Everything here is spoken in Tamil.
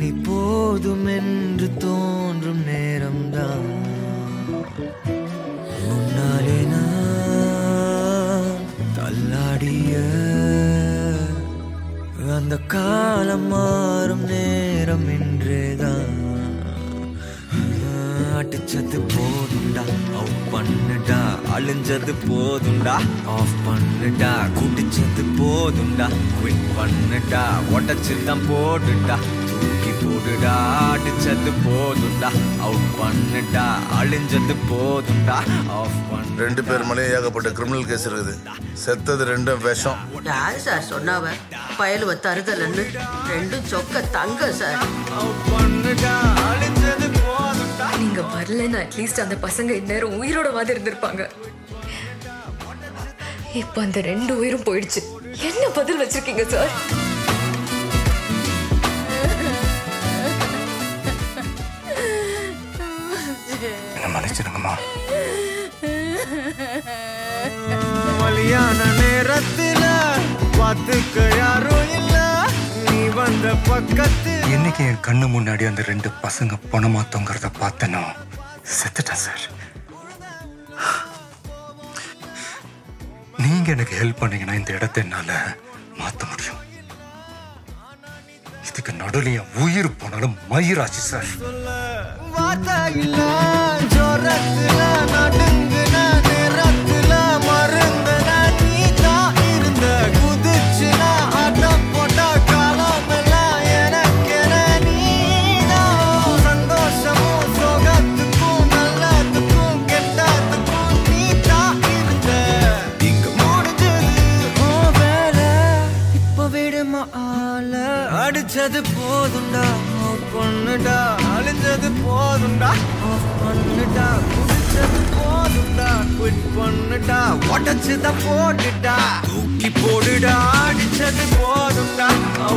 இனி போதும் என்று தோன்றும் நேரம்தான் முன்னாலே நான் தள்ளாடிய அந்த காலம் மாறும் நேரம் இன்றேதான் அடிச்சது போதுண்டா அவுட் பண்ணுடா அழிஞ்சது போதுண்டா ஆஃப் பண்ணுடா குடிச்சது போதுண்டா குவிட் பண்ணுடா உடச்சுதான் போடுடா தூக்கி போடுடா அடிச்சது போதுண்டா அவுட் பண்ணுடா அழிஞ்சது போதுண்டா ஆஃப் பண்ணு ரெண்டு பேர் மேலேயும் ஏகப்பட்ட கிரிமினல் கேஸ் இருக்குது செத்தது ரெண்டும் விஷம் யாரு சார் சொன்னாவ பயலுவ தருதலன்னு ரெண்டும் சொக்க தங்க சார் அவுட் பண்ணுடா அழிஞ்சது போதுண்டா நீங்க வரலன்னு அட்லீஸ்ட் அந்த பசங்க இந்நேரம் உயிரோடவாது இருந்திருப்பாங்க இப்ப அந்த ரெண்டு உயிரும் போயிடுச்சு என்ன பதில் வச்சிருக்கீங்க சார் என்ன மன்னிச்சிருங்கம்மா வலியான நேரத்துல பார்த்துக்க யாரும் இல்ல நீ வந்த பக்கத்து என்னைக்கு என் கண்ணு முன்னாடி அந்த ரெண்டு பசங்க பணமா தொங்குறத பார்த்தனோ செத்துட்டேன் சார் நீங்க எனக்கு ஹெல்ப் பண்ணீங்கன்னா இந்த இடத்த என்னால மாத்த முடியும் இதுக்கு நடுவில் என் உயிர் போனாலும் மயிராச்சு சார் வார்த்தை இல்ல ஜோரத்துல நடுங்குன நேரத்துல மருந்துன நீ தான் இருந்த குதிச்சுன ஆட்டம் போட்ட காலம் எல்லாம் எனக்கென நீதான் சந்தோஷமும் சோகத்துக்கும் நல்லதுக்கும் கெட்டதுக்கும் நீ தான் இருந்த இங்க முடிஞ்சது உன் வேலை இப்ப விடுமா ஆள அடிச்சது போதுண்டா ஆஃப் பண்ணுடா அழிஞ்சது போதுண்டா ஆஃப் பண்ணுடா குடிச்சது போதுண்டா குவிட் பண்ணுடா உடச்சுதான் போட்டுடா தூக்கி போடுடா அடிச்சது போதுண்டா